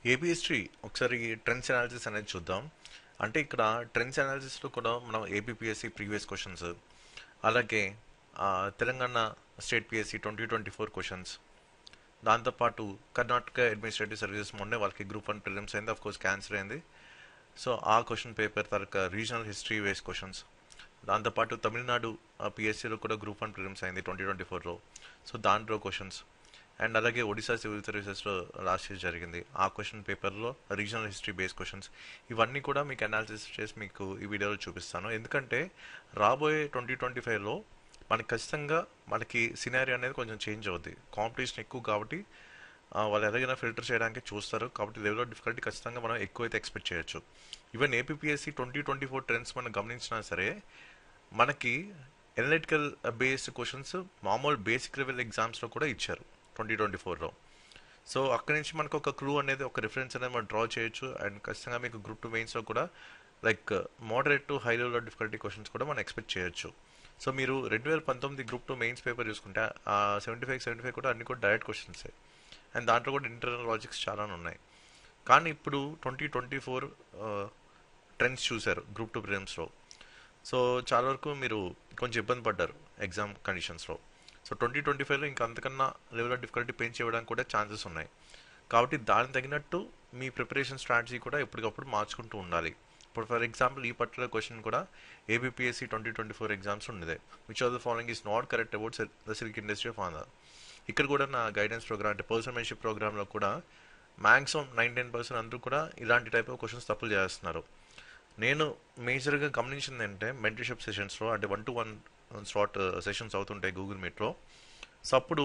AB history ఒకసారి trends analysis అనేది చూద్దాం అంటే ఇక్కడ ట్రెండ్స్ అనాలిసిస్లో కూడా మనం ఏబిపిఎస్సి ప్రీవియస్ క్వశ్చన్స్ అలాగే ఆ, Telangana state PSC twenty twenty four questions దాంతోపాటు కర్ణాటక అడ్మినిస్ట్రేటివ్ సర్వీసెస్ మొన్నే వాళ్ళకి గ్రూప్ వన్ ప్రిలిమ్స్ అయింది అఫ్ కోర్స్ క్యాన్సర్ అయింది సో ఆ క్వశ్చన్ పేపర్ తర్వాత రీజనల్ హిస్టరీ వేస్ క్వశ్చన్స్ దాంతోపాటు తమిళనాడు పిఎస్సిలో కూడా గ్రూప్ వన్ ప్రిలిమ్స్ అయింది ట్వంటీ ట్వంటీ ఫోర్లో సో దాంట్లో క్వశ్చన్స్ అండ్ అలాగే ఒడిశా సివిల్ సర్వీసెస్లో లాస్ట్ ఇయర్ జరిగింది ఆ క్వశ్చన్ పేపర్లో రీజనల్ హిస్టరీ బేస్ క్వశ్చన్స్ ఇవన్నీ కూడా మీకు అనాలిసిస్ చేసి మీకు ఈ వీడియోలో చూపిస్తాను ఎందుకంటే రాబోయే ట్వంటీ ట్వంటీ ఫైవ్లో మనకి ఖచ్చితంగా మనకి సినారీ అనేది కొంచెం చేంజ్ అవుద్ది కాంపిటీషన్ ఎక్కువ కాబట్టి ఆ, వాళ్ళు ఎలాగైనా ఫిల్టర్ చేయడానికి చూస్తారు కాబట్టి లెవెల్ ఆఫ్ డిఫికల్టీ ఖచ్చితంగా మనం ఎక్కువ అయితే ఎక్స్పెక్ట్ చేయొచ్చు even APPSC twenty twenty four trends మనం గమనించినా సరే మనకి ఎనలిటికల్ బేస్డ్ క్వశ్చన్స్ మామూలు బేసిక్ లెవెల్ ఎగ్జామ్స్లో కూడా ఇచ్చారు ట్వంటీ ట్వంటీ ఫోర్లో సో అక్కడి నుంచి మనకు ఒక క్లూ అనేది ఒక రిఫరెన్స్ అనేది మనం డ్రా చేయొచ్చు అండ్ ఖచ్చితంగా మీకు గ్రూప్ టూ మెయిన్స్లో కూడా like moderate to high level difficulty questions కూడా మనం ఎక్స్పెక్ట్ చేయొచ్చు సో మీరు రెండు వేల పంతొమ్మిది గ్రూప్ టూ మెయిన్స్ పేపర్ చూసుకుంటే సెవెంటీ ఫైవ్ సెవెంటీ ఫైవ్ కూడా అన్ని కూడా డైరెక్ట్ క్వశ్చన్సే అండ్ దాంట్లో కూడా ఇంటర్నల్ లాజిక్స్ చాలా ఉన్నాయి కానీ ఇప్పుడు ట్వంటీ ట్వంటీ ఫోర్ ట్రెండ్స్ చూశారు గ్రూప్ టూ ప్రిలిమ్స్లో సో చాలా వరకు మీరు కొంచెం ఇబ్బంది పడ్డారు ఎగ్జామ్ కండిషన్స్లో సో ట్వంటీ ట్వంటీ ఫైవ్లో ఇంకా అంతకన్నా లెవెల్ ఆఫ్ డిఫికల్టీ పెంచి ఇవ్వడానికి కూడా ఛాన్సెస్ ఉన్నాయి కాబట్టి దానికి తగినట్టు మీ ప్రిపరేషన్ స్ట్రాటజీ కూడా ఎప్పటికప్పుడు మార్చుకుంటూ ఉండాలి ఇప్పుడు ఫర్ ఎగ్జాంపుల్ ఈ పర్టికులర్ క్వశ్చన్ కూడా APPSC twenty twenty four exams ఉన్నదే which of the following is not correct about the silk industry of Andhra ఇక్కడ కూడా నా గైడెన్స్ ప్రోగ్రామ్ అంటే పర్సన్మెన్షిప్ ప్రోగ్రాంలో కూడా మ్యాక్సిమం నైన్ టెన్ పర్సెంట్ అందరూ కూడా ఇలాంటి టైప్ ఆఫ్ క్వశ్చన్స్ తప్పులు చేస్తున్నారు నేను మేజర్గా గమనించింది ఏంటంటే మెంటర్షిప్ సెషన్స్లో అంటే one to one slot sessions అవుతుంటాయి గూగుల్ మీట్లో సో అప్పుడు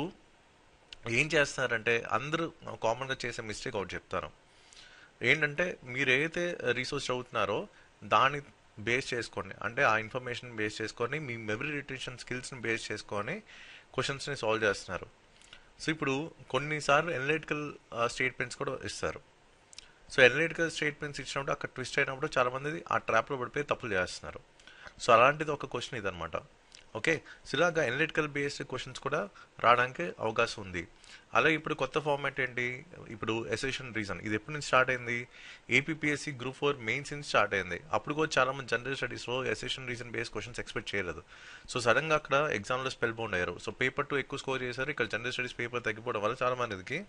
ఏం చేస్తారంటే అందరూ కామన్గా చేసే మిస్టేక్ ఒకటి చెప్తాను ఏంటంటే మీరు ఏదైతే రీసోర్స్ చదువుతున్నారో దాన్ని బేస్ చేసుకొని అంటే ఆ ఇన్ఫర్మేషన్ బేస్ చేసుకొని మీ మెమరీ రిటెన్షన్ స్కిల్స్ని బేస్ చేసుకొని క్వశ్చన్స్ని సాల్వ్ చేస్తున్నారు సో ఇప్పుడు కొన్నిసార్లు ఎనలిటికల్ స్టేట్మెంట్స్ కూడా ఇస్తారు సో ఎనలిటికల్ స్టేట్మెంట్స్ ఇచ్చినప్పుడు అక్కడ ట్విస్ట్ అయినప్పుడు చాలామంది ఆ ట్రాప్లో పడిపోయి తప్పులు చేస్తున్నారు సో అలాంటిది ఒక క్వశ్చన్ ఇదనమాట ఓకే సో ఇలాగా ఎనలిటికల్ బేస్డ్ క్వశ్చన్స్ కూడా రావడానికి అవకాశం ఉంది అలాగే ఇప్పుడు కొత్త ఫార్మాట్ ఏంటి ఇప్పుడు ఎసెషన్ రీజన్ ఇది ఎప్పటి నుంచి స్టార్ట్ అయింది ఏపీఎస్సి గ్రూప్ ఫోర్ మెయిన్స్ నుంచి స్టార్ట్ అయింది అప్పుడు కూడా చాలా మంది జనరల్ స్టడీస్లో assertion reason based questions expect చేయలేదు సో సడన్గా అక్కడ ఎగ్జామ్లో స్పెల్ బౌండ్ అయ్యారు సో పేపర్ టూ ఎక్కువ స్కోర్ చేశారు ఇక్కడ జనరల్ స్టడీస్ పేపర్ తగ్గిపోవడం వల్ల చాలా మందికి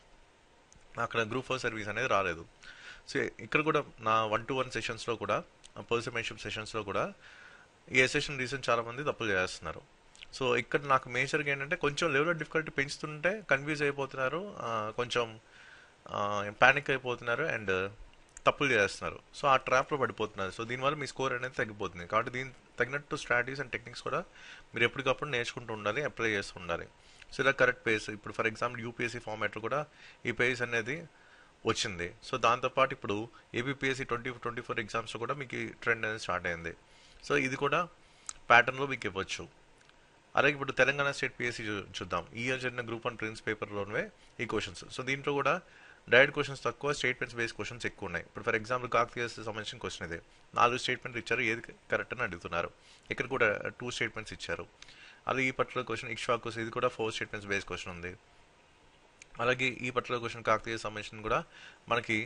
అక్కడ గ్రూప్ ఫోర్ సర్వీస్ అనేది రాలేదు సో ఇక్కడ కూడా నా వన్ టు వన్ సెషన్స్లో కూడా పర్సన్షిప్ సెషన్స్లో కూడా ఈ ఎసెషన్ రీజన్ చాలా మంది తప్పులు చేస్తున్నారు సో ఇక్కడ నాకు మేజర్గా ఏంటంటే కొంచెం లెవెల్ ఆఫ్ డిఫికల్టీ పెంచుతుంటే కన్ఫ్యూజ్ అయిపోతున్నారు ఆ, కొంచెం ప్యానిక్ అయిపోతున్నారు అండ్ తప్పులు చేస్తున్నారు సో ఆ ట్రాప్లో పడిపోతున్నారు సో దీనివల్ల మీ స్కోర్ అనేది తగ్గిపోతుంది కాబట్టి దీని తగినట్టు స్ట్రాటజీస్ అండ్ టెక్నిక్స్ కూడా మీరు ఎప్పటికప్పుడు నేర్చుకుంటూ ఉండాలి అప్లై చేస్తూ ఉండాలి సో ఇలా కరెక్ట్ పేస్ ఇప్పుడు ఫర్ ఎగ్జాంపుల్ యూపీఎస్సీ ఫార్మాట్లో కూడా ఈ పేస్ అనేది వచ్చింది సో దాంతోపాటు ఇప్పుడు ఏబిపిఎస్సి ట్వంటీ ట్వంటీ ఫోర్ ఎగ్జామ్స్లో కూడా మీకు ఈ ట్రెండ్ అనేది స్టార్ట్ అయింది సో ఇది కూడా ప్యాటర్న్లో మీకు ఇవ్వచ్చు అలాగే ఇప్పుడు తెలంగాణ స్టేట్ పిఎస్సి చూద్దాం ఈ ఇయర్ జరిగిన గ్రూప్ వన్ ప్రిన్స్ పేపర్లోనే ఈ క్వశ్చన్స్ సో దీంట్లో కూడా డైరెక్ట్ క్వశ్చన్స్ తక్కువ స్టేట్మెంట్స్ బేస్ క్వశ్చన్స్ ఎక్కువ ఉన్నాయి ఇప్పుడు ఫర్ ఎగ్జాంపుల్ కాకతీయ సంబంధించిన క్వశ్చన్ ఇది నాలుగు స్టేట్మెంట్ ఇచ్చారు ఏది కరెక్ట్ అని అడుగుతున్నారు ఇక్కడ కూడా టూ స్టేట్మెంట్స్ ఇచ్చారు అలాగే ఈ పర్టికులర్ క్వశ్చన్ ఇక్ష్వాకుస్ ఇది కూడా ఫోర్ స్టేట్మెంట్స్ బేస్ క్వశ్చన్ ఉంది అలాగే ఈ పర్టికులర్ క్వశ్చన్ కాకతీయ సంబంధించిన కూడా మనకి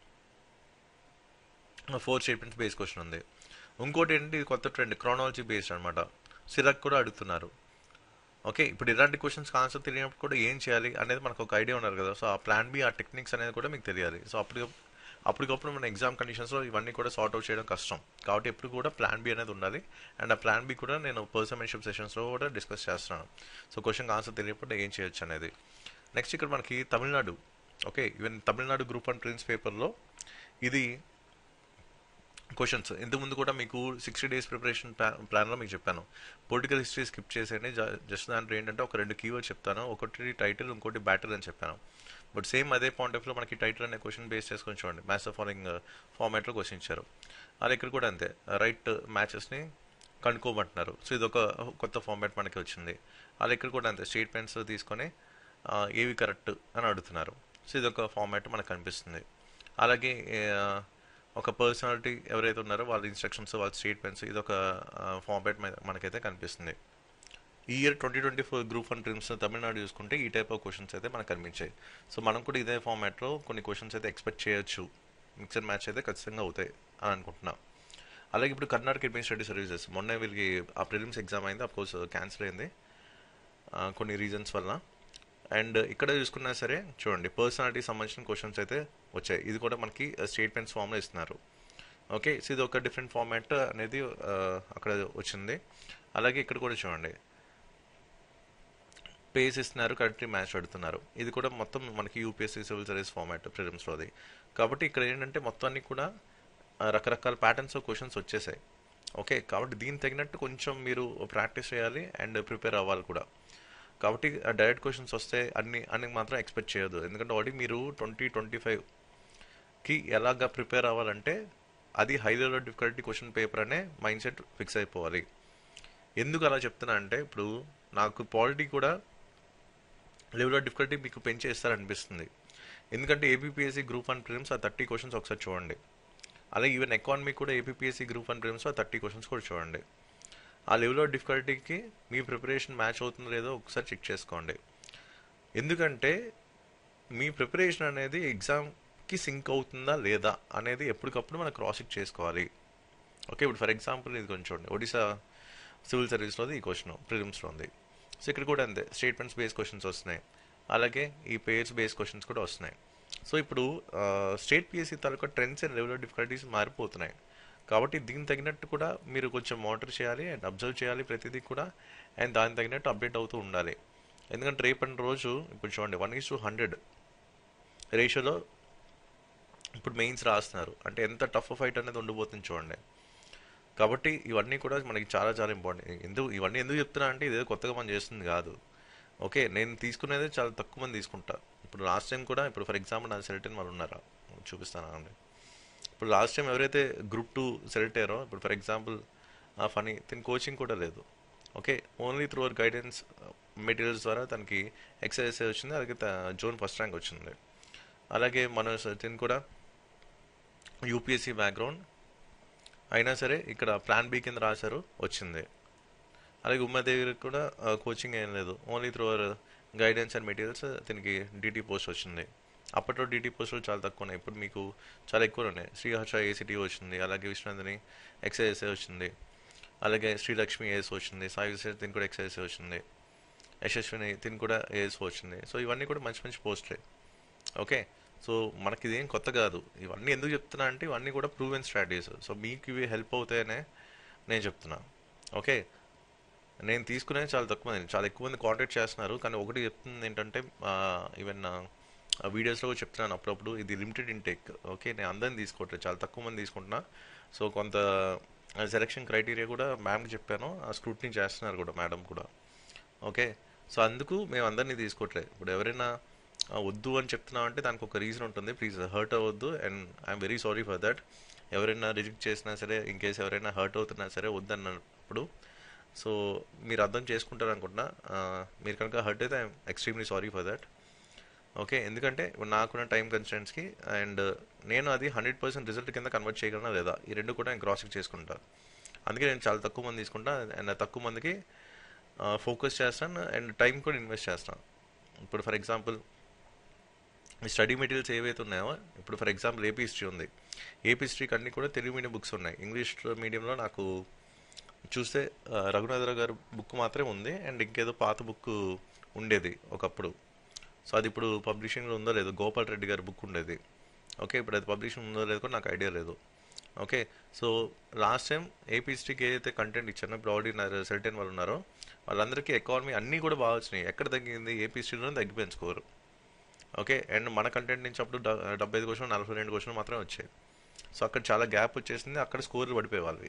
ఫోర్ స్టేట్మెంట్స్ బేస్ క్వశ్చన్ ఉంది ఇంకోటి ఏంటి ఇది కొత్త ట్రెండ్ క్రానాలజీ బేస్డ్ అనమాట సిరక్ కూడా అడుగుతున్నారు ఓకే ఇప్పుడు ఇలాంటి క్వశ్చన్స్ ఆన్సర్ తెలియనప్పుడు కూడా ఏం చేయాలి అనేది మనకు ఒక ఐడియా ఉన్నారు కదా సో ఆ ప్లాన్ బి ఆ టెక్నిక్స్ అనేది కూడా మీకు తెలియాలి సో అప్పుడు అప్పటికప్పుడు మన ఎగ్జామ్ కండిషన్స్లో ఇవన్నీ కూడా సార్ట్ అవుట్ చేయడం కష్టం కాబట్టి ఎప్పుడు కూడా ప్లాన్ బి అనేది ఉండాలి అండ్ ఆ ప్లాన్ బి కూడా నేను పర్సన్షిప్ సెషన్స్లో కూడా డిస్కస్ చేస్తున్నాను సో క్వశ్చన్ ఆన్సర్ తెలియకపోతే ఏం చేయొచ్చు అనేది నెక్స్ట్ ఇక్కడ మనకి Tamil Nadu okay even Tamil Nadu group and ప్రిన్స్ పేపర్లో ఇది క్వశ్చన్స్ ఇంతకుముందు కూడా మీకు సిక్స్టీ డేస్ ప్రిపరేషన్ ప్లాన్లో మీకు చెప్పాను పొలిటికల్ హిస్టరీ స్కిప్ చేసేయండి జస్ట్ దాంట్లో ఏంటంటే ఒక రెండు కీవర్డ్ చెప్తాను ఒకటి టైటిల్ ఇంకోటి బ్యాటర్ అని చెప్పాను బట్ సేమ్ అదే పాయింట్ ఆఫ్ లో మనకి టైటిల్ అనే క్వశ్చన్ బేస్ చేసుకొని చూడండి మ్యాచ్ ఫాలోయింగ్ ఫార్మాట్లో క్వశ్చన్ ఇచ్చారు అలా ఇక్కడ కూడా అంతే రైట్ మ్యాచెస్ని కనుక్కోమంటున్నారు సో ఇది ఒక కొత్త ఫార్మాట్ మనకి వచ్చింది అలా ఇక్కడ కూడా అంతే స్టేట్మెంట్స్ తీసుకొని ఆ, ఏవి కరెక్ట్ అని అడుగుతున్నారు సో ఇది ఒక ఫార్మాట్ మనకు కనిపిస్తుంది అలాగే ఆ, ఒక పర్సనాలిటీ ఎవరైతే ఉన్నారో వాళ్ళ ఇన్స్ట్రక్షన్స్ వాళ్ళ స్టేట్మెంట్స్ ఇది ఒక ఫార్మాట్ మనకైతే కనిపిస్తుంది ఈ year twenty twenty four group one prelims Tamil Nadu చూసుకుంటే ఈ టైప్ ఆఫ్ క్వశ్చన్స్ అయితే మనకు కనిపించాయి సో మనం కూడా ఇదే ఫార్మాట్లో కొన్ని క్వశ్చన్స్ అయితే ఎక్స్పెక్ట్ చేయొచ్చు మిక్సర్ మ్యాచ్ అయితే ఖచ్చితంగా అవుతాయి అని అనుకుంటున్నాం అలాగే ఇప్పుడు కర్ణాటక అడ్మినిస్ట్రేటివ్ సర్వీసెస్ మొన్న వీళ్ళకి ఆ ప్రిలిమ్స్ ఎగ్జామ్ అయింది కోర్స్ క్యాన్సిల్ అయింది ఆ, కొన్ని రీజన్స్ వల్ల అండ్ ఇక్కడ చూసుకున్నా సరే చూడండి పర్సనాలిటీ సంబంధించిన క్వశ్చన్స్ అయితే వచ్చాయి ఇది కూడా మనకి స్టేట్మెంట్స్ ఫామ్లో ఇస్తున్నారు ఓకే సో ఇది ఒక డిఫరెంట్ ఫార్మాట్ అనేది ఆ, అక్కడ వచ్చింది అలాగే ఇక్కడ కూడా చూడండి పేస్ ఇస్తున్నారు కంట్రీ మ్యాచ్ పెడుతున్నారు ఇది కూడా మొత్తం మనకి యూపీఎస్సీ సివిల్ సర్వీస్ ఫార్మాట్ ప్రిలిమ్స్లోది కాబట్టి ఇక్కడ ఏంటంటే మొత్తం అన్ని కూడా ఆ, రకరకాల ప్యాటర్న్స్ ఆఫ్ క్వశ్చన్స్ వచ్చేసాయి ఓకే కాబట్టి దీనికి తగినట్టు కొంచెం మీరు ప్రాక్టీస్ చేయాలి అండ్ ప్రిపేర్ అవ్వాలి కూడా కాబట్టి డైరెక్ట్ క్వశ్చన్స్ వస్తే అన్ని అన్ని మాత్రం ఎక్స్పెక్ట్ చేయొద్దు ఎందుకంటే ఆల్రెడీ మీరు ట్వంటీ ట్వంటీ ఫైవ్కి ఎలాగా ప్రిపేర్ అవ్వాలంటే అది high level difficulty question paper అనే మైండ్ సెట్ ఫిక్స్ అయిపోవాలి ఎందుకు అలా చెప్తున్నా అంటే ఇప్పుడు నాకు పాలిటీ కూడా లెవెల్ ఆఫ్ డిఫికల్టీ మీకు పెంచేస్తారనిపిస్తుంది ఎందుకంటే ఏపీఎస్సీ గ్రూప్ వన్ ప్రిలిమ్స్ ఆ థర్టీ క్వశ్చన్స్ ఒకసారి చూడండి అలాగే ఈవెన్ ఎకానమీ కూడా ఏపీఎస్సీ గ్రూప్ వన్ ప్రిలిమ్స్ ఆ థర్టీ క్వశ్చన్స్ కూడా చూడండి ఆ లెవెల్ ఆఫ్ డిఫికల్టీకి మీ ప్రిపరేషన్ మ్యాచ్ అవుతుందో లేదో ఒకసారి చెక్ చేసుకోండి ఎందుకంటే మీ ప్రిపరేషన్ అనేది ఎగ్జామ్కి సింక్ అవుతుందా లేదా అనేది ఎప్పటికప్పుడు మనం క్రాస్ చెక్ చేసుకోవాలి ఓకే ఇప్పుడు ఫర్ ఎగ్జాంపుల్ ఇది కొంచెం చూడండి ఒడిశా సివిల్ సర్వీస్లోది ఈ క్వశ్చన్ ప్రిలిమ్స్లో ఉంది సో ఇక్కడ కూడా అంతే స్టేట్మెంట్స్ బేస్ క్వశ్చన్స్ వస్తున్నాయి అలాగే ఈ పేర్స్ బేస్ క్వశ్చన్స్ కూడా వస్తున్నాయి సో ఇప్పుడు స్టేట్ పిఎస్సి తాలూకా trends and level of difficulties మారిపోతున్నాయి కాబట్టి దీనికి తగినట్టు కూడా మీరు కొంచెం మానిటర్ చేయాలి అండ్ అబ్జర్వ్ చేయాలి ప్రతిదీ కూడా అండ్ దానికి తగినట్టు అప్డేట్ అవుతూ ఉండాలి ఎందుకంటే రేపటి రోజు ఇప్పుడు చూడండి వన్ ఈస్ టు హండ్రెడ్ రేషియోలో ఇప్పుడు మెయిన్స్ రాస్తున్నారు అంటే ఎంత టఫ్ ఫైట్ అనేది ఉండబోతుంది చూడండి కాబట్టి ఇవన్నీ కూడా మనకి చాలా చాలా ఇంపార్టెంట్ ఎందుకు ఇవన్నీ ఎందుకు చెప్తున్నా అంటే ఇదేదో కొత్తగా మనం చేస్తుంది కాదు ఓకే నేను తీసుకునేది చాలా తక్కువ మంది తీసుకుంటా ఇప్పుడు లాస్ట్ టైం కూడా ఇప్పుడు ఫర్ ఎగ్జాంపుల్ నా సెలెక్ట్ అయిన వాళ్ళు ఉన్నారా చూపిస్తాను అండి ఇప్పుడు లాస్ట్ టైం ఎవరైతే గ్రూప్ టూ సెలెక్ట్ అయ్యారో ఇప్పుడు ఫర్ ఎగ్జాంపుల్ ఆ ఫనీ తన కోచింగ్ కూడా లేదు okay only through our guidance materials ద్వారా తనకి ఎక్సైజ్ వచ్చింది అలాగే జోన్ ఫస్ట్ ర్యాంక్ వచ్చింది అలాగే మన తిని కూడా యూపీఎస్సీ బ్యాక్గ్రౌండ్ అయినా సరే ఇక్కడ ప్లాన్ బి కింద రాశారు వచ్చింది అలాగే ఉమాదేవి కూడా కోచింగ్ ఏం లేదు only through our guidance and materials దీనికి డీటీ పోస్ట్ వచ్చింది అప్పట్లో డీటీ పోస్టులు చాలా తక్కువ ఉన్నాయి ఇప్పుడు మీకు చాలా ఎక్కువ ఉన్నాయి శ్రీహర్ష ఏసీటీ వచ్చింది అలాగే విశ్వనందిని ఎక్సైఎస్ఏ వచ్చింది అలాగే శ్రీలక్ష్మి ఏఎస్ వచ్చింది సాయి విశ్వ దీనికి కూడా ఎక్సైఎస్ఏ వచ్చింది యశస్విని దీనికి కూడా ఏఎస్ వచ్చింది సో ఇవన్నీ కూడా మంచి మంచి పోస్టులే ఓకే సో మనకి ఇదేం కొత్త కాదు ఇవన్నీ ఎందుకు చెప్తున్నా అంటే ఇవన్నీ కూడా ప్రూవెన్ స్ట్రాటజీస్ సో మీకు ఇవి హెల్ప్ అవుతాయనే నేను చెప్తున్నా ఓకే నేను తీసుకునేది చాలా తక్కువ మంది చాలా ఎక్కువ మంది కాంటాక్ట్ చేస్తున్నారు కానీ ఒకటి చెప్తుంది ఏంటంటే ఈవెన్ వీడియోస్లో కూడా చెప్తున్నాను అప్పుడప్పుడు ఇది లిమిటెడ్ ఇంటేక్ ఓకే నేను అందరిని తీసుకోవట్లేదు చాలా తక్కువ మంది తీసుకుంటున్నా సో కొంత సెలక్షన్ క్రైటీరియా కూడా మ్యామ్కి చెప్పాను ఆ స్క్రూట్నీ చేస్తున్నారు కూడా మేడం కూడా ఓకే సో అందుకు మేము అందరినీ తీసుకోవట్లేదు ఇప్పుడు ఎవరైనా ఆ, వద్దు అని చెప్తున్నాం అంటే దానికి ఒక రీజన్ ఉంటుంది ప్లీజ్ హర్ట్ అవ్వద్దు and I'm very sorry for that ఎవరైనా రిజెక్ట్ చేసినా సరే ఇన్ కేస్ ఎవరైనా హర్ట్ అవుతున్నా సరే వద్దన్నప్పుడు సో మీరు అర్థం చేసుకుంటారు అనుకుంటున్నా ఆ, మీరు కనుక హర్ట్ అయితే I'm extremely sorry for that okay ఎందుకంటే ఇప్పుడు నాకున్న టైం కన్స్టెంట్స్కి అండ్ నేను అది హండ్రెడ్ పర్సెంట్ రిజల్ట్ కింద కన్వర్ట్ చేయగలనా లేదా ఈ రెండు కూడా నేను క్రాస్ చెక్ చేసుకుంటాను అందుకే నేను చాలా తక్కువ మంది తీసుకుంటా అండ్ తక్కువ మందికి ఫోకస్ చేస్తాను అండ్ టైం కూడా ఇన్వెస్ట్ చేస్తాను ఇప్పుడు ఫర్ ఎగ్జాంపుల్ ఈ స్టడీ మెటీరియల్స్ ఏవైతే ఉన్నాయో ఇప్పుడు ఫర్ ఎగ్జాంపుల్ ఏపీ హిస్టరీ ఉంది ఏపీ హిస్టరీకి అన్ని కూడా తెలుగు మీడియం బుక్స్ ఉన్నాయి ఇంగ్లీష్ మీడియంలో నాకు చూస్తే ఆ, రఘునాథరావు గారు బుక్ మాత్రమే ఉంది అండ్ ఇంకేదో పాత బుక్ ఉండేది ఒకప్పుడు సో అది ఇప్పుడు పబ్లిషింగ్లో ఉందో లేదో గోపాల్ రెడ్డి గారి బుక్ ఉండేది ఓకే ఇప్పుడు అది పబ్లిషింగ్ ఉందో లేదో కూడా నాకు ఐడియా లేదు okay so last time AP హిస్టరీకి ఏదైతే కంటెంట్ ఇచ్చానో ఇప్పుడు ఆల్రెడీ సెల్టెన్ వాళ్ళు ఉన్నారో వాళ్ళందరికీ ఎకానమీ అన్నీ కూడా బాగా వచ్చినాయి ఎక్కడ తగ్గింది ఏపీ హిస్టరీలో తగ్గిపోయింది స్కోరు ఓకే అండ్ మన కంటెంట్ నుంచి అప్పుడు డ- డెబ్బై ఐదు క్వశ్చన్ నలభై రెండు క్వశ్చన్ మాత్రమే వచ్చాయి సో అక్కడ చాలా గ్యాప్ వచ్చేసింది అక్కడ స్కోర్లు పడిపోయే వాళ్ళవి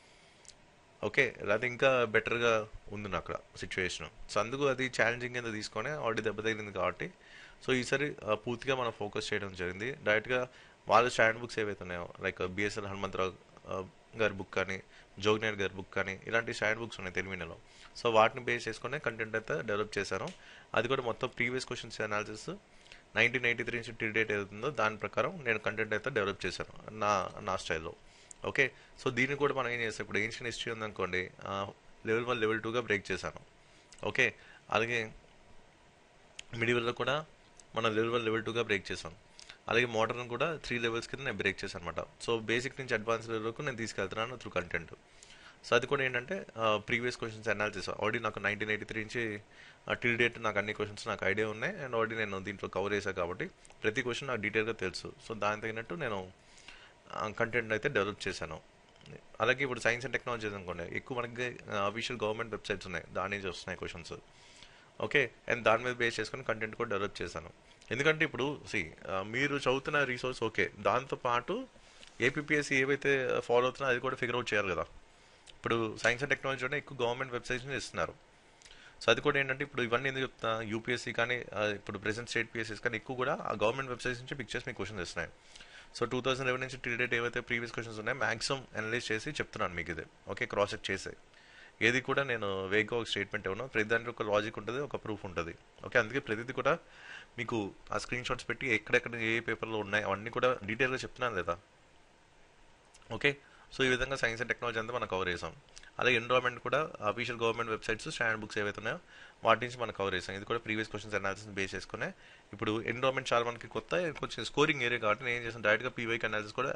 ఓకే అది ఇంకా బెటర్గా ఉంది నాకు అక్కడ సిచ్యువేషన్ సో అందుకు అది ఛాలెంజింగ్ కింద తీసుకొని ఆల్రెడీ దెబ్బ తగిలింది కాబట్టి సో ఈసారి ఆ, పూర్తిగా మనం ఫోకస్ చేయడం జరిగింది డైరెక్ట్గా వాళ్ళ స్టాండ్ బుక్స్ ఏవైతే ఉన్నాయో లైక్ బిఎస్ఎల్ హనుమంతరావు ఆ, గారి బుక్ కానీ జోగినేర్ గారి బుక్ కానీ ఇలాంటి స్టాండ్ బుక్స్ ఉన్నాయి తెలుగులో సో వాటిని బేస్ చేసుకునే కంటెంట్ అయితే డెవలప్ చేశాను అది కూడా మొత్తం previous questions analysis nineteen eighty three నుంచి టిల్ డేట్ ఏదైతుందో దాని ప్రకారం నేను కంటెంట్ అయితే డెవలప్ చేశాను నా నా స్టైల్లో ఓకే సో దీన్ని కూడా మనం ఏం చేస్తాం ఇప్పుడు ఏన్షియన్ హిస్టరీ ఉందనుకోండి లెవెల్ వన్ లెవెల్ టూగా బ్రేక్ చేశాను ఓకే అలాగే మిడివల్లో కూడా మన లెవెల్ వన్ లెవెల్ టూగా బ్రేక్ చేసాం అలాగే మోడర్న్ కూడా త్రీ లెవెల్స్ కింద నేను బ్రేక్ చేశాను అనమాట సో బేసిక్ నుంచి అడ్వాన్స్ లెవెల్ వరకు నేను తీసుకెళ్తున్నాను త్రూ కంటెంట్ సో అది కూడా ఏంటంటే ప్రీవియస్ క్వశ్చన్స్ అనాలిసిస్ ఆల్రెడీ నాకు నైన్టీన్ ఎయిటీ త్రీ నుంచి టిల్ డేట్ నాకు అన్ని క్వశ్చన్స్ నాకు ఐడియా ఉన్నాయి అండ్ ఆల్రెడీ నేను దీంట్లో కవర్ చేశాను కాబట్టి ప్రతి క్వశ్చన్ నాకు డీటెయిల్గా తెలుసు సో దాని తగినట్టు నేను కంటెంట్ అయితే డెవలప్ చేశాను అలాగే ఇప్పుడు సైన్స్ అండ్ టెక్నాలజీ అనుకోండి ఎక్కువ మనకి అఫీషియల్ గవర్నమెంట్ వెబ్సైట్స్ ఉన్నాయి దాని నుంచి వస్తున్నాయి క్వశ్చన్స్ ఓకే అండ్ దాని మీద బేస్ చేసుకొని కంటెంట్ కూడా డెవలప్ చేశాను ఎందుకంటే ఇప్పుడు సి మీరు చదువుతున్న రీసోర్స్ ఓకే దాంతో పాటు ఏపీఎస్సి ఏవైతే ఫాలో అవుతున్నా అది కూడా ఫిగర్ అవుట్ చేయాలి కదా ఇప్పుడు సైన్స్ అండ్ టెక్నాలజీలోనే ఎక్కువ గవర్నమెంట్ వెబ్సైట్స్ ఇస్తున్నారు సో అది కూడా ఏంటంటే ఇప్పుడు ఇవన్నీ ఎందుకు చెప్తా యూపీఎస్సీ కానీ ఆ, ఇప్పుడు ప్రెసెంట్ స్టేట్ పిఎస్సీస్ కానీ ఎక్కువ కూడా ఆ గవర్నమెంట్ వెబ్సైట్స్ నుంచి పిక్చర్స్ మీకు క్వశ్చన్స్ ఇస్తున్నాయి సో టూ థౌసండ్ లెవెన్ నుంచి టిల్ డేట్ ఏవైతే ప్రీవియస్ క్వశ్చన్స్ ఉన్నాయో మాక్సిమం అనలైజ్ చేసి చెప్తున్నాను మీకు ఇది ఓకే క్రాస్ చెక్ చేసే ఏది కూడా నేను వేగ్గా ఒక స్టేట్మెంట్ ఇవ్వను ప్రతి దాంట్లో ఒక లాజిక్ ఉంటుంది ఒక ప్రూఫ్ ఉంటుంది ఓకే అందుకే ప్రతిదీ కూడా మీకు ఆ స్క్రీన్ షాట్స్ పెట్టి ఎక్కడెక్కడ ఏ పేపర్లో ఉన్నాయి అవన్నీ కూడా డీటెయిల్గా చెప్తున్నాను లేదా ఓకే సో ఈ విధంగా సైన్స్ అండ్ టెక్నాలజీ అంతా మనం కవర్ చేసాం అలాగే ఎన్విరాన్మెంట్ కూడా official government websites standard books ఏవైతే ఉన్నాయో వాటి నుంచి మనం కవర్ చేసాం ఇది కూడా ప్రీవియస్ క్వశ్చన్స్ అనాలిసిస్ బేస్ చేసుకునే ఇప్పుడు ఎన్విరాన్మెంట్ చాలా మనకి కొత్త కొంచెం స్కోరింగ్ ఏరియా కాబట్టి నేను ఏం చేసాను డైరెక్ట్గా పీవైకి అనాలిసిస్ కూడా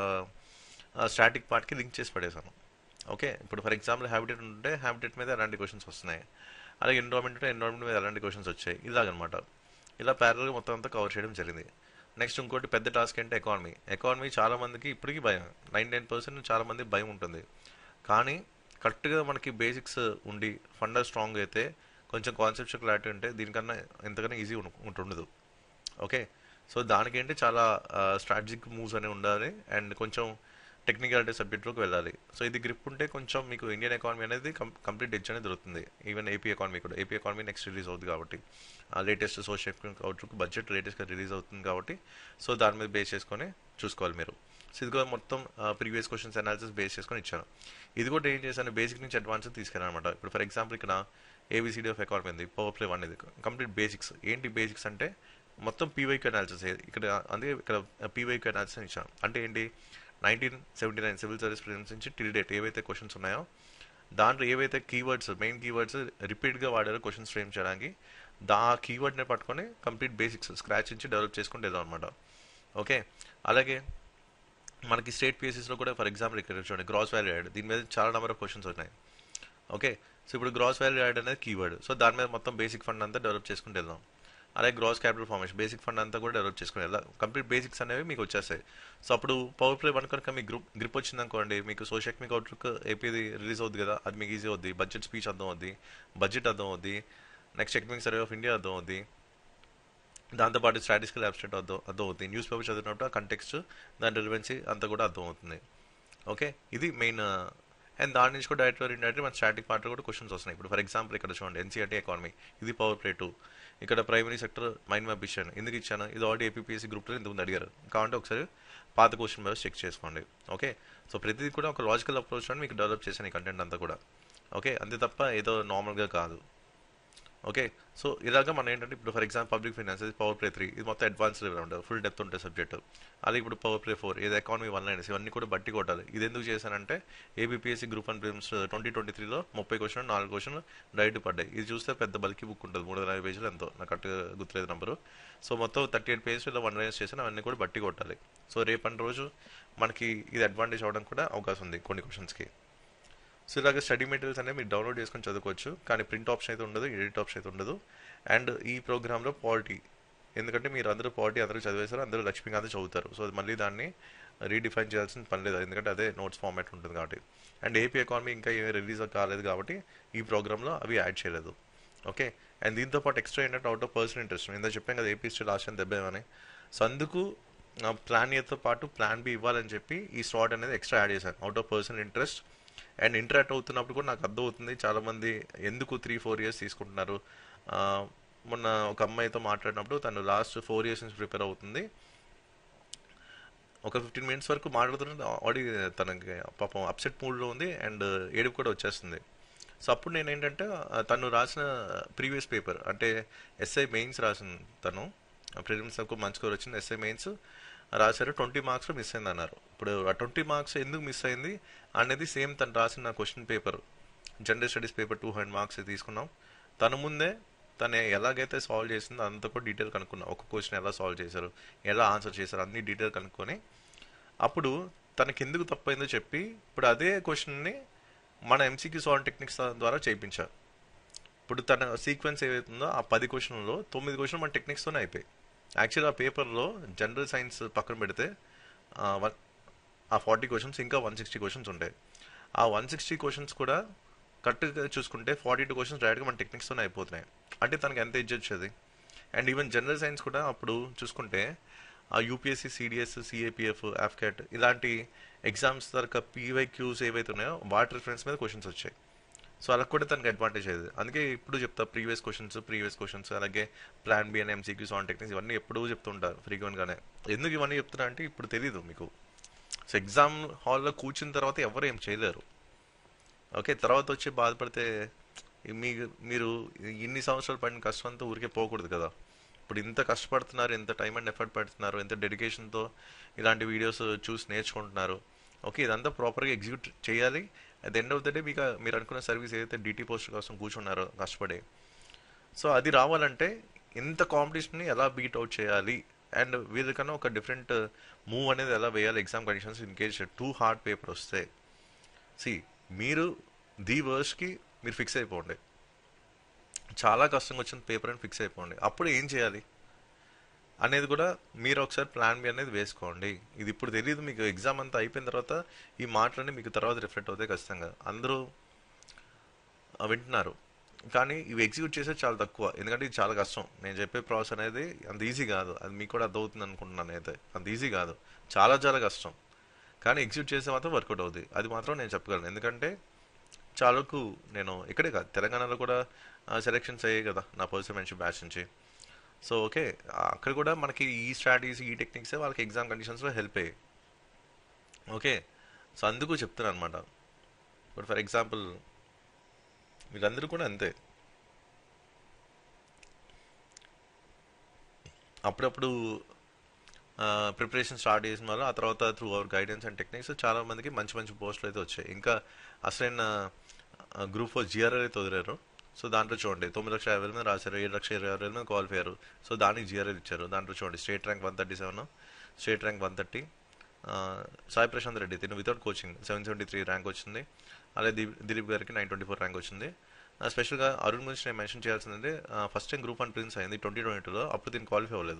స్టాటిక్ పార్ట్కి లింక్ చేసి పడేసాను ఓకే ఇప్పుడు ఫర్ ఎగ్జాంపుల్ హ్యాబిటేట్ ఉంటే హ్యాబిటేట్ మీద ఎలాంటి క్వశ్చన్స్ వస్తున్నాయి అలాగే ఎన్విరాన్మెంట్ ఉంటే ఎన్విరాన్మెంట్ మీద ఎలాంటి క్వశ్చన్స్ వచ్చాయి ఇలాగనమాట ఇలా ప్యారల్గా మొత్తం అంతా కవర్ చేయడం జరిగింది నెక్స్ట్ ఇంకోటి పెద్ద టాస్క్ అంటే ఎకానమీ ఎకానమీ చాలా మందికి ఇప్పటికీ భయం నైన్ నైన్ పర్సెంట్ చాలా మంది భయం ఉంటుంది కానీ కరెక్ట్గా మనకి బేసిక్స్ ఉండి ఫండర్ స్ట్రాంగ్ అయితే కొంచెం కాన్సెప్ట్ క్లారిటీ ఉంటే దీనికన్నా ఎంతకన్నా ఈజీ ఉంటుండదు ఓకే సో దానికేంటి చాలా స్ట్రాటజిక్ మూవ్స్ అనేవి ఉండాలి అండ్ కొంచెం టెక్నికాలిటీ సబ్జెక్ట్లోకి వెళ్ళాలి సో ఇది గ్రిప్ ఉంటే కొంచెం మీకు ఇండియన్ ఎకానమీ అనేది కంప్లీట్ ఎడ్జ్ అనేది దొరుకుతుంది ఈవెన్ ఏపీ ఎకానమీ కూడా ఏపీ ఎకానమీ నెక్స్ట్ రిలీజ్ అవుతుంది కాబట్టి లేటెస్ట్ సోషల్ అవుట్లుక్ బడ్జెట్ లేటెస్ట్గా రిలీజ్ అవుతుంది కాబట్టి సో దాని మీద బేస్ చేసుకొని చూసుకోవాలి మీరు సో ఇది కూడా మొత్తం ప్రీవియస్ క్వశ్చన్స్ అనాలిసిస్ బేస్ చేసుకొని ఇచ్చాను ఇది కూడా ఏం చేశాను బేసిక్ నుంచి అడ్వాన్స్ తీసుకెళ్ళాను అనమాట ఇప్పుడు ఫర్ ఎగ్జాంపుల్ ఇక్కడ ఏబిసిడి ఆఫ్ ఎకానమీ ఉంది పవర్ ప్లే వన్ ఇది కంప్లీట్ బేసిక్స్ ఏంటి బేసిక్స్ అంటే మొత్తం పీవైక్యూ అనాలిసిస్ ఇక్కడ అందుకే ఇక్కడ పీవైక్యూ అనాలిసిస్ ఇచ్చాను అంటే ఏంటి nineteen seventy nine civil service prelims నుంచి టిల్ డేట్ ఏవైతే క్వశ్చన్స్ ఉన్నాయో దాంట్లో ఏవైతే కీవర్డ్స్ మెయిన్ కీవర్డ్స్ రిపీట్గా వాడారో క్వశ్చన్స్ ఫ్రేమ్ చేయడానికి దా కీవర్డ్ని పట్టుకొని కంప్లీట్ బేసిక్స్ స్క్రాచ్ నుంచి డెవలప్ చేసుకుంటే ఏదో అనమాట ఓకే అలాగే మనకి స్టేట్ పిఎస్సీస్లో కూడా ఫర్ ఎగ్జాంపుల్ ఇక్కడ చూడండి గ్రాస్ వాల్యూ యాడ్ దీని మీద చాలా నెంబర్ ఆఫ్ క్వశ్చన్స్ ఉన్నాయి ఓకే సో ఇప్పుడు గ్రాస్ వాల్యూ యాడ్ అనేది కీవర్డ్ సో దాని మీద మొత్తం బేసిక్ ఫండ్ అంతా డెవలప్ చేసుకుంటూ వెళ్దాం అలాగే gross capital formation basic fund అంతా కూడా డెవలప్ చేసుకుని వెళ్దాం కంప్లీట్ బేసిక్స్ అనేవి మీకు వచ్చేస్తాయి సో అప్పుడు పవర్ ప్లే వన్ కనుక మీకు గ్రూప్ గ్రిప్ వచ్చింది అనుకోండి మీకు సోషల్ మీకు అవుట్లుక్ ఏపీది రిలీజ్ అవుద్ది కదా అది మీకు ఈజీ అవుద్ది బడ్జెట్ స్పీచ్ అర్థం అవుద్ది బడ్జెట్ అర్థం అవుద్ది next economic survey of India అర్థం అవుద్ది దాంతోపాటు స్ట్రాటజికల్ అబ్స్టేట్ అర్థం అర్థం అవుతుంది న్యూస్ పేపర్ చదివినప్పుడు ఆ కంటెక్స్ట్ దాని రిలవెన్సీ అంతా కూడా అర్థం అవుతుంది ఓకే ఇది మెయిన్ అండ్ దాని నుంచి కూడా డైరెక్ట్ ఇండైరెక్ట్ మన స్టాటిక్ పార్ట్ కూడా క్వశ్చన్స్ వస్తున్నాయి ఇప్పుడు ఫర్ ఎగ్జాంపుల్ ఇక్కడ చూడండి ఎన్సీఆర్టీ ఎకానమీ ఇది పవర్ ప్లే టూ ఇక్కడ ప్రైమరీ సెక్టర్ మైండ్ మ్యాప్ ఇచ్చాను ఎందుకు ఇచ్చాను ఇది ఆల్రెడీ ఏపీఎస్సీ గ్రూప్లో ఇంతకుముందు అడిగారు కావాలంటే ఒకసారి పాత క్వశ్చన్ పేపర్స్ చెక్ చేసుకోండి ఓకే సో ప్రతిదీ కూడా ఒక లాజికల్ అప్రోచ్ అని మీకు డెవలప్ చేశాను ఈ కంటెంట్ అంతా కూడా ఓకే అంతే తప్ప ఏదో నార్మల్గా కాదు ఓకే సో ఇలాగా మనం ఏంటంటే ఇప్పుడు ఫర్ ఎగ్జాంపుల్ పబ్లిక్ ఫైనాన్స్ ఇది పవర్ ప్లే త్రీ ఇది మొత్తం అడ్వాన్స్ లెవెల్ ఉంటుంది ఫుల్ డెప్త్ ఉంటుంది సబ్జెక్ట్ అలాగే ఇప్పుడు పవర్ ప్లే ఫోర్ ఇది ఎకానమీ వన్ లైన్స్ ఇవన్నీ కూడా బట్టి కొట్టాలి ఇది ఎందుకు చేశానంటే APPSC group and prelims twenty twenty త్రీలో ముప్పై క్వశ్చన్ నాలుగు క్వశ్చన్ డైరెక్ట్ పడ్డాయి ఇది చూస్తే పెద్ద బల్కి బుక్ ఉంటుంది మూడు వందల యాభై పేజీలు ఎంతో నాకు కరెక్ట్గా గుర్తులేదు నెంబరు సో మొత్తం థర్టీ ఎయిట్ పేజెస్ ఇలా వన్ లైన్స్ చేసిన అవన్నీ కూడా బట్టి కొట్టాలి సో రేపటి రోజు మనకి ఇది అడ్వాంటేజ్ అవడం కూడా అవకాశం ఉంది కొన్ని క్వశ్చన్స్కి సో ఇలాగ స్టడీ మెటీరియల్స్ అనేవి మీరు డౌన్లోడ్ చేసుకొని చదువుకోవచ్చు కానీ ప్రింట్ ఆప్షన్ అయితే ఉండదు ఎడిట్ ఆప్షన్ అయితే ఉండదు అండ్ ఈ ప్రోగ్రాంలో పాలిటీ ఎందుకంటే మీరు అందరూ పాలిటీ అందరూ చదివేశారు అందరూ లక్ష్మీకాంత్ చదువుతారు సో మళ్ళీ దాన్ని రీడిఫైన్ చేయాల్సిన పని లేదు ఎందుకంటే అదే నోట్స్ ఫార్మాట్ ఉంటుంది కాబట్టి అండ్ ఏపీ ఎకానమీ ఇంకా ఏమీ రిలీజ్ కాలేదు కాబట్టి ఈ ప్రోగ్రాంలో అవి యాడ్ చేయలేదు ఓకే అండ్ దీంతో పాటు ఎక్స్ట్రా ఏంటంటే అవుట్ ఆఫ్ పర్సనల్ ఇంట్రెస్ట్ ఇందా చెప్పాం కదా ఏపీ స్టేట్ లాస్ట్ దెబ్బేమని సో అందుకు ప్లాన్ ఏతో పాటు ప్లాన్ బి ఇవ్వాలని చెప్పి ఈ స్లాట్ అనేది ఎక్స్ట్రా యాడ్ చేశాను out of personal interest and interact అవుతున్నప్పుడు కూడా నాకు అర్థం అవుతుంది చాలామంది ఎందుకు త్రీ ఫోర్ ఇయర్స్ తీసుకుంటున్నారు ఆ, మొన్న ఒక అమ్మాయితో మాట్లాడినప్పుడు తను లాస్ట్ ఫోర్ ఇయర్స్ నుంచి ప్రిపేర్ అవుతుంది ఒక ఫిఫ్టీన్ మినిట్స్ వరకు మాట్లాడుతున్నది ఆల్రెడీ తనకి పాపం అప్సెట్ మూడ్లో ఉంది అండ్ ఏడుపు కూడా వచ్చేస్తుంది సో అప్పుడు నేను ఏంటంటే ఆ, తను రాసిన ప్రీవియస్ పేపర్ అంటే ఎస్ఐ మెయిన్స్ రాసిన తను ప్రిలిమ్స్ మంచి స్కోర్ వచ్చింది ఎస్ఐ మెయిన్స్ రాశారు ట్వంటీ మార్క్స్ మిస్ అయింది అన్నారు ఇప్పుడు ఆ ట్వంటీ మార్క్స్ ఎందుకు మిస్ అయింది అనేది సేమ్ తను రాసిన question paper general studies paper two hundred marks తీసుకున్నాం తన ముందే తను ఎలాగైతే సాల్వ్ చేసిందో అంత కూడా డీటెయిల్ కనుక్కున్నా ఒక క్వశ్చన్ ఎలా సాల్వ్ చేశారు ఎలా ఆన్సర్ చేశారు అన్ని డీటెయిల్ కనుక్కొని అప్పుడు తనకి ఎందుకు తప్పైందో చెప్పి ఇప్పుడు అదే క్వశ్చన్ని మన ఎంసీక్యూ సాల్వ్ టెక్నిక్స్ ద్వారా చేయించారు ఇప్పుడు తన సీక్వెన్స్ ఏవైతుందో ఆ పది క్వశ్చన్లో తొమ్మిది క్వశ్చన్ మన టెక్నిక్స్తోనే అయిపోయాయి యాక్చువల్ ఆ పేపర్లో జనరల్ సైన్స్ పక్కన పెడితే ఆ, వన్- ఆ ఫార్టీ క్వశ్చన్స్ ఇంకా వన్ సిక్స్టీ క్వశ్చన్స్ ఉంటాయి ఆ వన్ సిక్స్టీ క్వశ్చన్స్ కూడా కరెక్ట్గా చూసుకుంటే ఫార్టీ టూ క్వశ్చన్స్ డైరెక్ట్గా మన టెక్నిక్స్తోనే అయిపోతున్నాయి అంటే తనకి ఎంత ఎడ్జ్ వచ్చేది అండ్ ఈవెన్ జనరల్ సైన్స్ కూడా అప్పుడు చూసుకుంటే ఆ యూపీఎస్సీ సిడిఎస్ సిఏపిఎఫ్ ఆఫ్కాట్ ఇలాంటి ఎగ్జామ్స్ తరక పీవైక్యూస్ ఏవైతే ఉన్నాయో వాటి రిఫరెన్స్ మీద క్వశ్చన్స్ వచ్చాయి సో అలా కూడా తనకి అడ్వాంటేజ్ అయ్యేది అందుకే ఇప్పుడు చెప్తా ప్రీవియస్ క్వశ్చన్స్ ప్రీవియస్ క్వశ్చన్స్ అలాగే ప్లాన్ బి అని ఎంసీక్యూస్ ఆన్ టెక్నిక్స్ ఇవన్నీ ఎప్పుడూ చెప్తుంటారు ఫ్రీక్వెంట్గానే ఎందుకు ఇవన్నీ చెప్తున్నా అంటే ఇప్పుడు తెలియదు మీకు సో ఎగ్జామ్ హాల్లో కూర్చున్న తర్వాత ఎవరు ఏం చేయలేరు ఓకే తర్వాత వచ్చి బాధపడితే మీ మీరు ఇన్ని సంవత్సరాలు పడిన కష్టం అంతా ఊరికే పోకూడదు కదా ఇప్పుడు ఇంత కష్టపడుతున్నారు ఎంత టైం అండ్ ఎఫర్ట్ పెడుతున్నారు ఎంత డెడికేషన్తో ఇలాంటి వీడియోస్ చూసి నేర్చుకుంటున్నారు ఓకే ఇదంతా ప్రాపర్గా ఎగ్జిక్యూట్ చేయాలి at the end of the day మీకు మీరు అనుకున్న సర్వీస్ ఏదైతే డీటీ పోస్ట్ కోసం కూర్చున్నారో కష్టపడి సో అది రావాలంటే ఇంత కాంపిటీషన్ని ఎలా బీట్ అవుట్ చేయాలి అండ్ వీళ్ళకన్నా ఒక డిఫరెంట్ మూవ్ అనేది ఎలా వేయాలి exam conditions in case too hard paper వస్తే సి మీరు ది వర్స్కి మీరు ఫిక్స్ అయిపోండి చాలా కష్టంగా వచ్చిన పేపర్ అని ఫిక్స్ అయిపోండి అప్పుడు ఏం చేయాలి అనేది కూడా మీరు ఒకసారి ప్లాన్ బి అనేది వేసుకోండి ఇది ఇప్పుడు తెలియదు మీకు ఎగ్జామ్ అంతా అయిపోయిన తర్వాత ఈ మాటలన్నీ మీకు తర్వాత రిఫ్లెక్ట్ అవుతాయి ఖచ్చితంగా అందరూ ఆ, వింటున్నారు కానీ ఇవి ఎగ్జిక్యూట్ చేసేది చాలా తక్కువ ఎందుకంటే ఇది చాలా కష్టం నేను చెప్పే ప్రాసెస్ అనేది అంత ఈజీ కాదు అది మీకు కూడా అర్థమవుతుంది అనుకుంటున్నాను అయితే అంత ఈజీ కాదు చాలా చాలా కష్టం కానీ ఎగ్జిక్యూట్ చేస్తే మాత్రం వర్కౌట్ అవుతుంది అది మాత్రం నేను చెప్పగలను ఎందుకంటే చాలా వరకు నేను ఇక్కడే కాదు తెలంగాణలో కూడా సెలెక్షన్స్ అయ్యాయి కదా నా పర్సన్ మెన్షన్ బ్యాచ్ నుంచి సో ఓకే అక్కడ కూడా మనకి ఈ స్ట్రాటజీస్ ఈ టెక్నిక్స్ వాళ్ళకి ఎగ్జామ్ కండిషన్స్లో హెల్ప్ అయ్యాయి ఓకే సో అందుకు చెప్తున్నాను అనమాట ఇప్పుడు ఫర్ ఎగ్జాంపుల్ వీళ్ళందరూ కూడా అంతే అప్పుడప్పుడు ప్రిపరేషన్ స్టార్ట్ చేసిన వల్ల ఆ తర్వాత through our guidance and techniques చాలా మందికి మంచి మంచి పోస్టులు అయితే వచ్చాయి ఇంకా అసలైన గ్రూప్ ఫోర్ జిఆర్ఆర్ అయితే వదిలేరు సో దాంట్లో చూడండి తొమ్మిది లక్షల యాభై వేల మీద రాశారు ఏడు లక్షల ఇరవై ఆరు వేల మీద క్వాలిఫై అయ్యారు సో దానికి జిఆర్ఆర్ ఇచ్చారు దాంట్లో చూడండి state rank one thirty seven state rank one thirty Sai Prashanth Reddy తిను without coaching seven seventy three rank వచ్చింది అలాగే దిలీప్ దిలీప్ గారికి నైన్ ట్వంటీ ఫోర్ ర్యాంక్ వచ్చింది ఆ, స్పెషల్గా అరుణ్ గురించి నేను మెన్షన్ చేయాల్సిందంటే first time group one prelims అయింది ట్వంటీ ట్వంటీ టూలో అప్పుడు దీనికి క్వాలిఫై అవ్వలేదు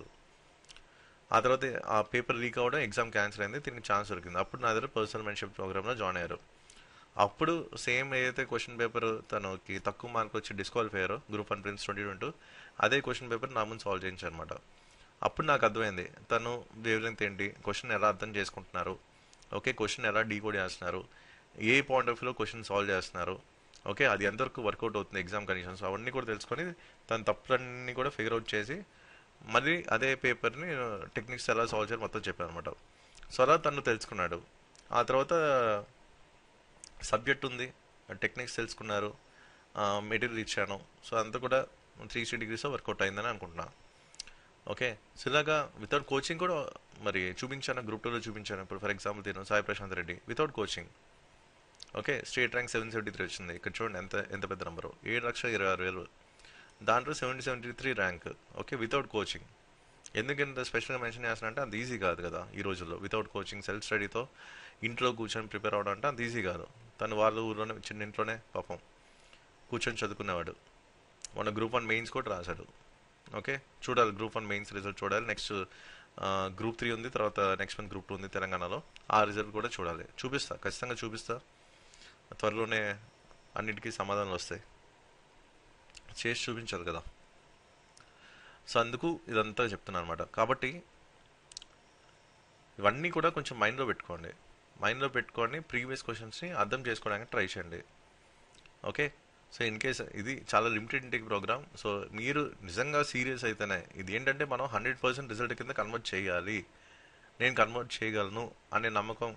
ఆ తర్వాత ఆ పేపర్ లీక్ అవ్వడం ఎగ్జామ్ క్యాన్సిల్ అయింది దీనికి ఛాన్స్ దొరికింది అప్పుడు నా దగ్గర పర్సనల్ మెంటర్షిప్ ప్రోగ్రామ్లో జాయిన్ అయ్యారు అప్పుడు సేమ్ ఏదైతే క్వశ్చన్ పేపర్ తనకి తక్కువ మార్క్ వచ్చి డిస్క్వాలిఫై అయ్యారో group one prelims twenty twenty అదే క్వశ్చన్ పేపర్ నా ముందు సాల్వ్ చేయించారు అనమాట అప్పుడు నాకు అర్థమైంది తను వేవ్ లెంత్ ఏంటి క్వశ్చన్ ఎలా అర్థం చేసుకుంటున్నారు ఓకే క్వశ్చన్ ఎలా డీకోడ్ చేస్తున్నారు ఏ పాయింట్ ఆఫ్ వ్యూలో క్వశ్చన్ సాల్వ్ చేస్తున్నారు ఓకే అది ఎంతవరకు వర్కౌట్ అవుతుంది ఎగ్జామ్ కండిషన్స్ అవన్నీ కూడా తెలుసుకొని తన తప్పులన్నీ కూడా ఫిగర్ అవుట్ చేసి మళ్ళీ అదే పేపర్ని టెక్నిక్స్ ఎలా సాల్వ్ చేయాలి మొత్తం చెప్పాను అనమాట సో అలా తను తెలుసుకున్నాడు ఆ తర్వాత సబ్జెక్ట్ ఉంది టెక్నిక్స్ తెలుసుకున్నారు మెటీరియల్ ఇచ్చాను సో అంతా కూడా త్రీ సిక్స్టీ డిగ్రీస్ వర్కౌట్ అయిందని అనుకుంటున్నా ఓకే సో ఇలాగా వితౌట్ కోచింగ్ కూడా మరి చూపించాను గ్రూప్ టూలో చూపించాను ఇప్పుడు ఫర్ ఎగ్జాంపుల్ తిను Sai Prashanth Reddy without coaching okay state rank seven seventy three వచ్చింది ఇక్కడ చూడండి ఎంత ఎంత పెద్ద నెంబరు ఏడు లక్షల ఇరవై ఆరు వేలు దాంట్లో seventy seventy three rank okay without coaching ఎందుకు ఇంత స్పెషల్గా మెన్షన్ చేస్తున్నా అంటే అంత ఈజీ కాదు కదా ఈ రోజుల్లో వితౌట్ కోచింగ్ సెల్ఫ్ స్టడీతో ఇంట్లో కూర్చొని ప్రిపేర్ అవడం అంటే అంత ఈజీ కాదు తను వాళ్ళ ఊర్లోనే చిన్న ఇంట్లోనే పాపం కూర్చొని చదువుకునేవాడు మొన్న గ్రూప్ వన్ మెయిన్స్ కూడా రాశాడు ఓకే చూడాలి గ్రూప్ వన్ మెయిన్స్ రిజల్ట్ చూడాలి నెక్స్ట్ గ్రూప్ త్రీ ఉంది తర్వాత నెక్స్ట్ మంత్ గ్రూప్ టూ ఉంది తెలంగాణలో ఆ రిజల్ట్ కూడా చూడాలి చూపిస్తా ఖచ్చితంగా చూపిస్తా త్వరలోనే అన్నిటికీ సమాధానాలు వస్తాయి చేసి చూపించాలి కదా సో అందుకు ఇదంతా చెప్తున్నాను అనమాట కాబట్టి ఇవన్నీ కూడా కొంచెం మైండ్లో పెట్టుకోండి మైండ్లో పెట్టుకొని ప్రీవియస్ క్వశ్చన్స్ని అర్థం చేసుకోవడానికి ట్రై చేయండి ఓకే సో ఇన్ కేస్ ఇది చాలా లిమిటెడ్ ఇంటిక్ ప్రోగ్రామ్ సో మీరు నిజంగా సీరియస్ అయితేనే ఇది ఏంటంటే మనం హండ్రెడ్ పర్సెంట్ రిజల్ట్ కింద కన్వర్ట్ చేయాలి నేను కన్వర్ట్ చేయగలను అనే నమ్మకం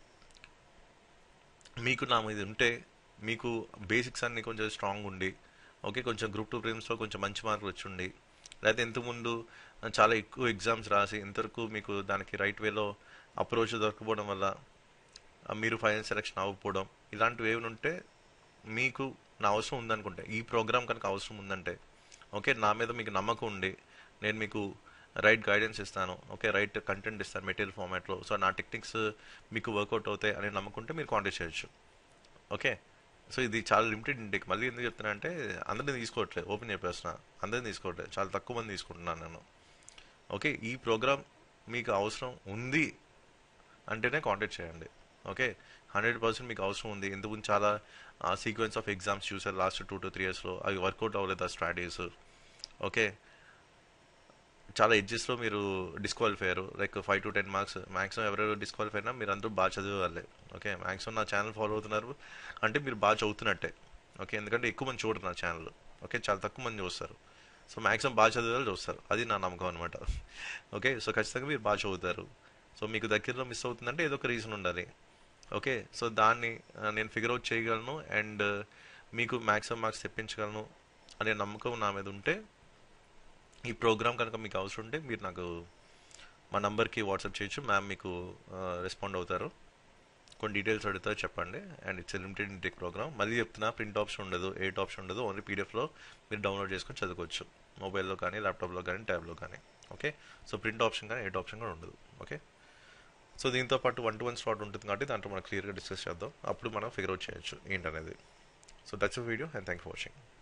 మీకు నా మీద ఉంటే మీకు బేసిక్స్ అన్ని కొంచెం స్ట్రాంగ్ ఉండి ఓకే కొంచెం గ్రూప్ టూ ప్రిమ్స్లో కొంచెం మంచి మార్కులు వచ్చి ఉండి లేకపోతే ఇంతకుముందు చాలా ఎక్కువ ఎగ్జామ్స్ రాసి ఇంతవరకు మీకు దానికి రైట్ వేలో అప్రోచ్ దొరకపోవడం వల్ల ఆ, మీరు ఫైనల్ సెలెక్షన్ అవ్వకపోవడం ఇలాంటివి ఏమైనా ఉంటే మీకు నా అవసరం ఉందనుకుంటే ఈ ప్రోగ్రామ్ కనుక అవసరం ఉందంటే ఓకే నా మీద మీకు నమ్మకం ఉండి నేను మీకు రైట్ గైడెన్స్ ఇస్తాను ఓకే రైట్ కంటెంట్ ఇస్తాను మెటీరియల్ ఫార్మాట్లో సో నా టెక్నిక్స్ మీకు వర్కౌట్ అవుతాయి అని నమ్ముకుంటే మీరు కాంటాక్ట్ చేయొచ్చు ఓకే సో ఇది చాలా లిమిటెడ్ ఇంటికి మళ్ళీ ఎందుకు చెప్తున్నా అంటే అందరిని తీసుకోవట్లేదు ఓపెన్ చెప్పేస్తున్నా అందరిని తీసుకోవట్లేదు చాలా తక్కువ మంది తీసుకుంటున్నాను నేను ఓకే ఈ ప్రోగ్రామ్ మీకు అవసరం ఉంది అంటేనే కాంటాక్ట్ చేయండి ఓకే హండ్రెడ్ పర్సెంట్ మీకు అవసరం ఉంది ఇంతకుముందు చాలా సీక్వెన్స్ ఆఫ్ ఎగ్జామ్స్ చూసారు లాస్ట్ టూ టు త్రీ ఇయర్స్లో అవి వర్కౌట్ అవ్వలేదు ఆ స్ట్రాటజీస్ ఓకే చాలా ఎడ్జెస్లో మీరు డిస్క్వాలిఫై అయ్యారు like five to ten marks maximum ఎవరెవరు డిస్క్వాలిఫై అయినా మీరు అందరూ బాగా చదివాలి ఓకే మ్యాక్సిమం నా ఛానల్ ఫాలో అవుతున్నారు అంటే మీరు బాగా చదువుతున్నట్టే ఓకే ఎందుకంటే ఎక్కువ మంది చూడరు నా ఛానల్ ఓకే చాలా తక్కువ మంది చూస్తారు సో మ్యాక్సిమం బాగా చదివేవాళ్ళు చూస్తారు అది నా నమ్మకం అనమాట ఓకే సో ఖచ్చితంగా మీరు బాగా చదువుతారు సో మీకు దగ్గరలో మిస్ అవుతుందంటే ఏదో ఒక రీజన్ ఉండాలి ఓకే సో దాన్ని ఆ, నేను ఫిగర్ అవుట్ చేయగలను అండ్ మీకు మ్యాక్సిమం మార్క్స్ తెప్పించగలను అనే నమ్మకం నా మీద ఉంటే ఈ ప్రోగ్రామ్ కనుక మీకు అవసరం ఉంటే మీరు నాకు మా నంబర్కి వాట్సాప్ చేయొచ్చు మ్యామ్ మీకు రెస్పాండ్ అవుతారు కొన్ని డీటెయిల్స్ అడుగుతారు చెప్పండి and it's limited intake program మళ్ళీ చెప్తున్నా ప్రింట్ ఆప్షన్ ఉండదు ఎయిట్ ఆప్షన్ ఉండదు ఓన్లీ పీడిఎఫ్లో మీరు డౌన్లోడ్ చేసుకొని చదువుకోవచ్చు మొబైల్లో కానీ ల్యాప్టాప్లో కానీ ట్యాబ్లో కానీ ఓకే సో ప్రింట్ ఆప్షన్ కానీ ఎయిట్ ఆప్షన్ కూడా ఉండదు ఓకే సో దీంతో పాటు వన్ టు వన్ స్లాట్ ఉంటుంది కాబట్టి దాంట్లో మనం క్లియర్గా డిస్కస్ చేద్దాం అప్పుడు మనం ఫిగర్ అవుట్ చేయొచ్చు ఏంటనేది so that's video and thank for watching